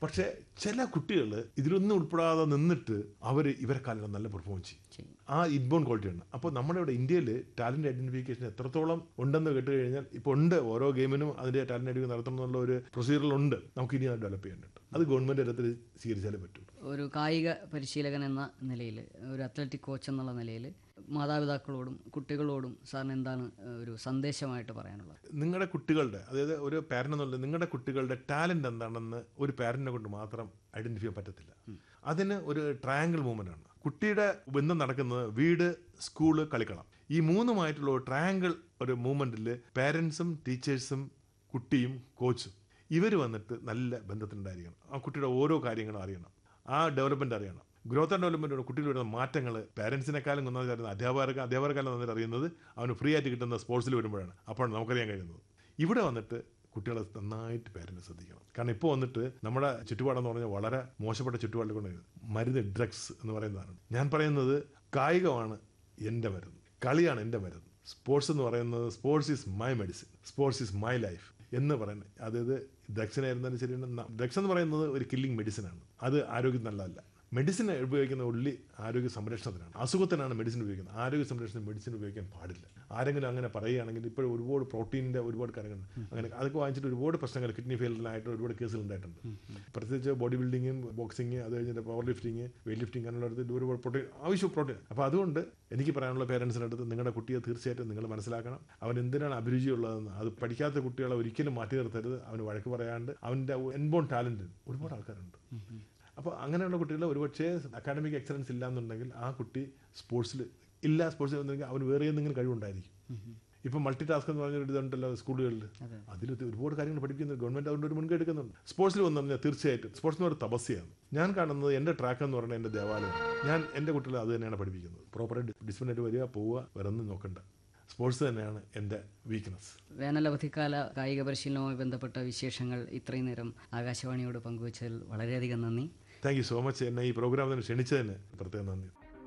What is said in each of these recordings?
പക്ഷേ ചില കുട്ടികൾ ഇതിലൊന്നും ഉൾപ്പെടാതെ നിന്നിട്ട് അവർ ഇവരെ കാലം നല്ല പെർഫോം ചെയ്യും ചെയ്യും. ആ ഇൻബോൺ ക്വാളിറ്റിയാണ് അപ്പോൾ നമ്മുടെ ഇവിടെ ഇന്ത്യയിൽ ടാലന്റ് ഐഡന്റിഫിക്കേഷൻ എത്രത്തോളം ഉണ്ടെന്ന് കേട്ട് കഴിഞ്ഞാൽ ഇപ്പോൾ ഉണ്ട് ഓരോ ഗെയിമിനും അതിന്റെ ടാലന്റ് ഐഡന്റിഫിക്കേഷൻ നടത്തണം എന്നുള്ള ഒരു പ്രൊസീജിയർ ഉണ്ട് നമുക്ക് ഇനി അത് ഡെവലപ്പ് ചെയ്യാനുണ്ട് അത് ഗവൺമെന്റ് തലത്തിൽ സ്വീകരിച്ചാലേ പറ്റൂ ഒരു കായിക പരിശീലകൻ എന്ന നിലയിൽ ഒരു അത്ലറ്റിക് കോച്ച് എന്നുള്ള നിലയിൽ മാതാപിതാക്കളോടും കുട്ടികളോടും സാറിന് എന്താണ് ഏഹ്, ഒരു സന്ദേശമായിട്ട് പറയാനുള്ളത് നിങ്ങളുടെ കുട്ടികളുടെ അതായത് ഒരു പാരന്റ് എന്നുള്ള നിങ്ങളുടെ കുട്ടികളുടെ ടാലന്റ് എന്താണെന്ന് ഒരു പാരന്റിനെ കൊണ്ട് മാത്രം ഐഡന്റിഫൈ ചെയ്യാൻ പറ്റത്തില്ല അതിന് ഒരു ട്രയാങ്കിൾ മൂവ്മെന്റ് ആണ് കുട്ടിയുടെ ബന്ധം നടക്കുന്നത് വീട് സ്കൂള് കളിക്കളം ഈ മൂന്നുമായിട്ടുള്ള ഒരു ട്രയാങ്കിൾ ഒരു മൂവ്മെന്റിൽ പാരന്റ്സും ടീച്ചേഴ്സും കുട്ടിയും കോച്ചും ഇവർ വന്നിട്ട് നല്ല ബന്ധത്തിലുണ്ടായിരിക്കണം ആ കുട്ടിയുടെ ഓരോ കാര്യങ്ങളും അറിയണം ആ ഡെവലപ്മെന്റ് അറിയണം ഗ്രോത്ത് ആൻഡ് ഡെവലപ്മെന്റ് കുട്ടിയിൽ വരുന്ന മാറ്റങ്ങൾ പാരന്റ്സിനെക്കാളും ഒന്നാമത് കാര്യം അധ്യാപകർക്ക് അധ്യാപകർക്കാലം വന്നിട്ട് അറിയുന്നത് അവന് ഫ്രീ ആയിട്ട് കിട്ടുന്ന സ്പോർട്സിൽ വരുമ്പോഴാണ് അപ്പോഴാണ് നമുക്കറിയാൻ കഴിയുന്നത് ഇവിടെ വന്നിട്ട് കുട്ടികളെ നന്നായിട്ട് പേരൻറ്റ് ശ്രദ്ധിക്കണം കാരണം ഇപ്പോൾ വന്നിട്ട് നമ്മുടെ ചുറ്റുപാടെന്ന് പറഞ്ഞാൽ വളരെ മോശപ്പെട്ട ചുറ്റുപാടിൽ കൊണ്ട് മരുന്ന് ഡ്രഗ്സ് എന്ന് പറയുന്നതാണ് ഞാൻ പറയുന്നത് കായികമാണ് എൻ്റെ മരുന്ന് കളിയാണ് എൻ്റെ മരുന്ന് സ്പോർട്സ് എന്ന് പറയുന്നത് sports is my medicine sports is my life എന്ന് പറയുന്നത് അതായത് ഡ്രഗ്സിനായിരുന്നാലും ശരിയാണ് ഡ്രഗ്സ് എന്ന് പറയുന്നത് ഒരു കില്ലിംഗ് മെഡിസിനാണ് അത് ആരോഗ്യം നല്ലതല്ല മെഡിസിൻ ഉപയോഗിക്കുന്ന ഉള്ളി ആരോഗ്യ സംരക്ഷണത്തിനാണ് അസുഖത്തിനാണ് മെഡിസിൻ ഉപയോഗിക്കുന്നത് ആരോഗ്യ സംരക്ഷണത്തിന് മെഡിസിൻ ഉപയോഗിക്കാൻ പാടില്ല ആരെങ്കിലും അങ്ങനെ പറയുകയാണെങ്കിൽ ഇപ്പോൾ ഒരുപാട് പ്രോട്ടീനിൻ്റെ ഒരുപാട് കാര്യങ്ങളുണ്ട് അങ്ങനെ അതൊക്കെ വാങ്ങിച്ചിട്ട് ഒരുപാട് പ്രശ്നങ്ങൾ കിഡ്നി ഫെയിലിയറായിട്ട് ഒരുപാട് കേസുകൾ ഉണ്ടായിട്ടുണ്ട് പ്രത്യേകിച്ച് ബോഡി ബിൽഡിങ്ങും ബോക്സിങ് അത് കഴിഞ്ഞിട്ട് പവർ ലിഫ്റ്റിംഗ് വെയിറ്റ് ലിഫ്റ്റിംഗ് അങ്ങനെയുള്ള അടുത്ത് ഒരുപാട് പ്രോട്ടീൻ ആവശ്യം പ്രോട്ടീൻ അപ്പോൾ അതുകൊണ്ട് എനിക്ക് പറയാനുള്ള പേരൻസിൻ്റെ അടുത്ത് നിങ്ങളുടെ കുട്ടിയെ തീർച്ചയായിട്ടും നിങ്ങൾ മനസ്സിലാക്കണം അവൻ എന്തിനാണ് അഭിരുചിയുള്ളതെന്ന് അത് പഠിക്കാത്ത കുട്ടികളെ ഒരിക്കലും മാറ്റി നിർത്തരുത് അവന് വഴക്ക് പറയാണ്ട് അവൻ്റെ എൻബോൺ ടാലൻറ്റ് ഒരുപാട് ആൾക്കാരുണ്ട് അപ്പോൾ അങ്ങനെയുള്ള കുട്ടികൾ ഒരുപക്ഷേ അക്കാഡമിക് എക്സലൻസ് ഇല്ല എന്നുണ്ടെങ്കിൽ ആ കുട്ടി സ്പോർട്സിൽ ഇല്ല സ്പോർട്സിൽ വന്നെങ്കിൽ അവന് വേറെ എന്തെങ്കിലും കഴിവുണ്ടായിരിക്കും ഇപ്പം മൾട്ടി ടാസ്ക് എന്ന് പറഞ്ഞൊരു ഇതുണ്ടല്ലോ സ്കൂളുകളിൽ അതിൽ ഒരുപാട് കാര്യങ്ങൾ പഠിക്കുന്നത് ഗവൺമെന്റ് അതുകൊണ്ട് ഒരു മുൻകൈ എടുക്കുന്നുണ്ട് സ്പോർട്സിൽ വന്നു കഴിഞ്ഞാൽ തീർച്ചയായിട്ടും സ്പോർട്സ് എന്ന് പറയുന്നത് തപസ്യയാണ് ഞാൻ കാണുന്നത് എൻ്റെ ട്രാക്ക് എന്ന് പറയുന്നത് എൻ്റെ ദേവാലയം ഞാൻ എൻ്റെ കുട്ടികളെ അത് തന്നെയാണ് പഠിപ്പിക്കുന്നത് പ്രോപ്പറായിട്ട് ഡിസിപ്ലിനായിട്ട് വരിക പോവുക വരുന്ന നോക്കണ്ട സ്പോർട്സ് തന്നെയാണ് എൻ്റെ വീക്ക്നെസ് വേനലവധിക്കാല കായിക പരിശീലനവുമായി ബന്ധപ്പെട്ട വിശേഷങ്ങൾ ഇത്രയും നേരം ആകാശവാണിയോട് പങ്കുവച്ചതിൽ വളരെയധികം നന്ദി താങ്ക് യു സോ മച്ച് എന്നെ ഈ പ്രോഗ്രാമിന് ക്ഷണിച്ചതിന് പ്രത്യേകം നന്ദി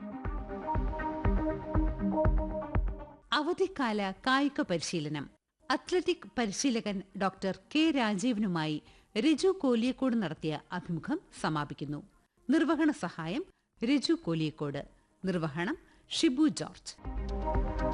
അവധിക്കാല കായിക പരിശീലനം അത്ലറ്റിക് പരിശീലകൻ ഡോക്ടർ കെ രാജീവനുമായി രജു കോലിയക്കോട് നടത്തിയ അഭിമുഖം സമാപിക്കുന്നു നിർവഹണ സഹായം രജു കോലിയക്കോട് നിർവഹണം ഷിബു ജോർജ്